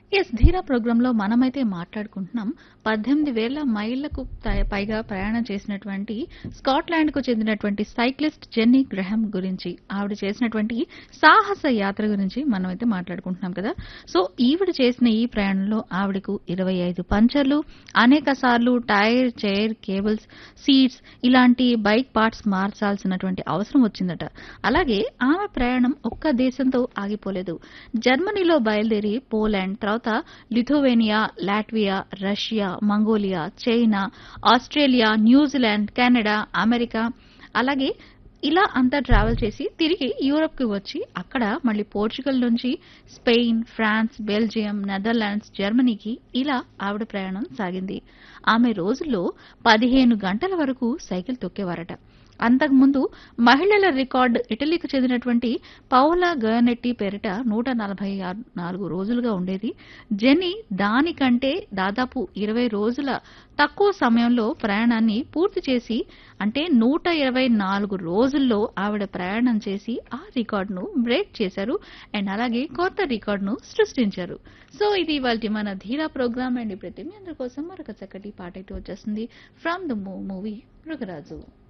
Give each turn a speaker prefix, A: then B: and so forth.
A: yes ధీరా ప్రోగ్రాంలో మనమైతే మాట్లాడుకుంటున్నాం పద్దెనిమిది వేల మైళ్లకు పై- పైగా ప్రయాణం చేసినటువంటి స్కాట్లాండ్ కు చెందినటువంటి సైక్లిస్ట్ జెన్నీ గ్రహం గురించి ఆవిడ చేసినటువంటి సాహస యాత్ర గురించి మనమైతే మాట్లాడుకుంటున్నాం కదా సో ఈవిడ చేసిన ఈ ప్రయాణంలో ఆవిడకు ఇరవై ఐదు పంచర్లు అనేక సార్లు టైర్ చైర్ కేబుల్స్ సీట్స్ ఇలాంటి బైక్ పార్ట్స్ మార్చాల్సినటువంటి అవసరం వచ్చిందట అలాగే ఆమె ప్రయాణం ఒక్క దేశంతో ఆగిపోలేదు జర్మనీలో బయలుదేరి పోలాండ్ తర్వాత Lithuania Latvia Russia Mongolia China Australia New Zealand Canada America అలాగే ఇలా అంతా ట్రావెల్ చేసి తిరిగి యూరప్ కి వచ్చి అక్కడ మళ్ళీ పోర్చుగల్ నుంచి స్పెయిన్ ఫ్రాన్స్ బెల్జియం నెదర్లాండ్స్ జర్మనీకి ఇలా ఆవిడ ప్రయాణం సాగింది ఆమె రోజుల్లో పదిహేను గంటల వరకు సైకిల్ తొక్కేవారట అంతకుముందు మహిళల రికార్డు ఇటలీకి చెందినటువంటి పౌలా గర్నెట్టి పేరిట నూట నలభై ఆరు- నాలుగు రోజులుగా ఉండేది జెన్నీ దానికంటే దాదాపు ఇరవై రోజుల తక్కువ సమయంలో ప్రయాణాన్ని పూర్తి చేసి అంటే నూట ఇరవై నాలుగు రోజుల్లో ఆవిడ ప్రయాణం చేసి ఆ రికార్డును బ్రేక్ చేశారు అండ్ అలాగే కొత్త రికార్డును సృష్టించారు సో ఇది ఇవాళ మన ధీరా ప్రోగ్రామ్ అండ్ ఇప్పుడు మీ అందరి కోసం మరొక చక్కటి పాట అయితే వచ్చేస్తుంది ఫ్రమ్ ద మూవీ మృగరాజు